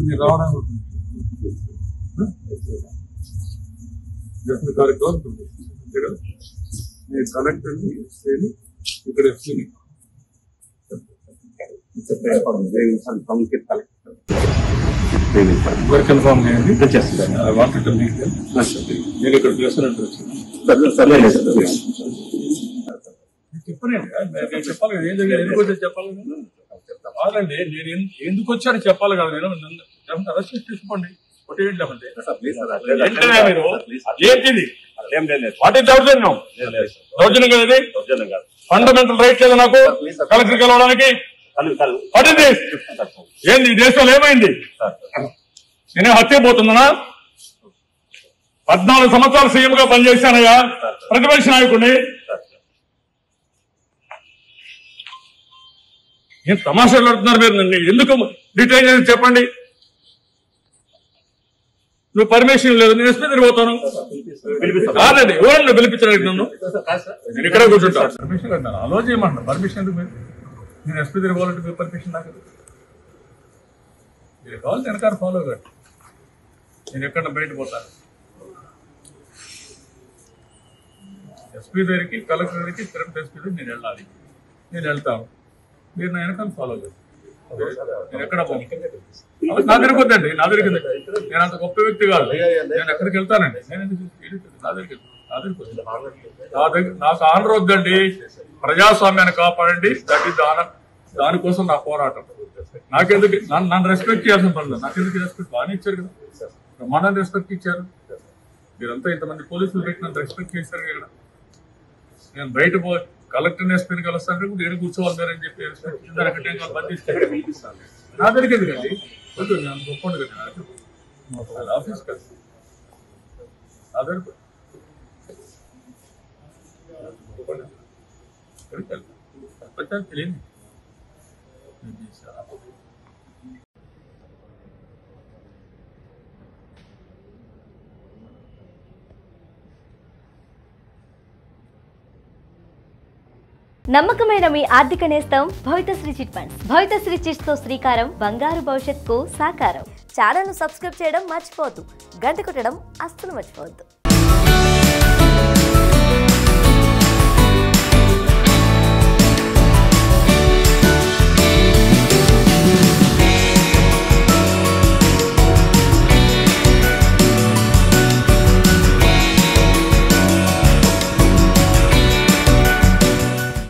మీరు రావడానికి ఉంటుంది జస్ట్ కార్యక్రమం ఉంటుంది అంతే కదా నేను కలెక్టర్ని ఎస్పీని ఇక్కడ ఎస్పీని ఎవరు కన్ఫర్మ్ చేయండి ఐ వాంట్ టు మీట్ నేను ఇక్కడ చేస్తున్నట్టు వచ్చింది చెప్పనండి నేను చెప్పాలి కదా ఏం జరిగింది ఎందుకు వచ్చాను చెప్పాలి కదా కాదండి నేను ఎన్- ఎందుకు వచ్చాను చెప్పాలి కదా నేను నన్ను అరెస్ట్ చేసి తీసుకోండి కొట్టేయండి లేకుంటే ఏంటనే మీరు ఏంటిది వాట్ ఇస్ దౌర్జన్యం దౌర్జన్యం కదా ఇది ఫండమెంటల్ రైట్ లేదా నాకు కలెక్టర్ కలవడానికి వాట్ ఇస్ దిస్ ఏంది ఈ దేశంలో ఏమైంది నేనే హత్య పోతుందనా పద్నాలుగు సంవత్సరాలు సీఎం గా పనిచేశానయ్యా ప్రతిపక్ష నాయకుడిని ఏం తమాషాలు ఆడుతున్నారు మీరు నన్ను ఎందుకు డిటైన్ చేసి చెప్పండి నువ్వు పర్మిషన్ లేదు నేను ఎస్పీ తిరిగిపోతాను కాదండి ఎవరన్నా పిలిపించడానికి నన్ను నేను ఇక్కడే కూర్చుంటా పర్మిషన్ అన్నాను అలో చేయమంటున్నా పర్మిషన్ ఎందుకు మీరు నేను ఎస్పీ తిరగాలంటే మీరు పర్మిషన్ నాకు మీరు కావాలి వెనకాల ఫాలో కండి నేను ఎక్కడ బయట పోతాను ఎస్పీ దగ్గరికి కలెక్టర్ దగ్గరికి తిరుపతి ఎస్పీ దగ్గరికి నేను వెళ్ళాలి నేను వెళ్తాను మీరు నా వెనకాల ఫాలో కండి నేను ఎక్కడ పోను అది నా దగ్గరికి వద్దండి నా దగ్గరికి వద్దు. నేను అంత గొప్ప వ్యక్తి కాదు నేను ఎక్కడికి వెళ్తానండి నేను ఎందుకు నా దగ్గరికి నా దగ్గరికి వద్దు. నా దగ్గర నాకు ఆనర్ వద్దండి ప్రజాస్వామ్యాన్ని కాపాడండి దట్ ఈస్ దాన దానికోసం నా పోరాటం నాకెందుకు నన్ను నన్ను రెస్పెక్ట్ చేయాల్సిన పనులు నాకెందుకు రెస్పెక్ట్ బాగానే ఇచ్చారు కదా బ్రహ్మాండాన్ని రెస్పెక్ట్ ఇచ్చారు మీరంతా ఇంతమంది పోలీసులు పెట్టి నన్ను రెస్పెక్ట్ చేశారు ఇక్కడ నేను బయట పో కలెక్టర్ ఎస్పీని కలుస్తాను కూడా ఏడు కూర్చోవాలి మీరు అని చెప్పి రెస్పెక్ట్ ఇచ్చిన దానికి అంటే ఇంకా బంధిస్తారు నా దగ్గరికి ఎందుకండి వద్దు నేను గొప్పండి కదా నాకు అది ఆఫీస్ కదా నా దగ్గర ఎక్కడికి వెళ్తాను ప్రపంచానికి తెలియదు నేను చేశాను. నమ్మకమైన మీ ఆర్థిక నేస్తం Bhavithasri chit funds Bhavithasri chits తో శ్రీకారం బంగారు భవిష్యత్తుకు సాకారం ఛానల్ ను సబ్స్క్రైబ్ చేయడం మర్చిపోవద్దు గంట కొట్టడం అస్సలు మర్చిపోవద్దు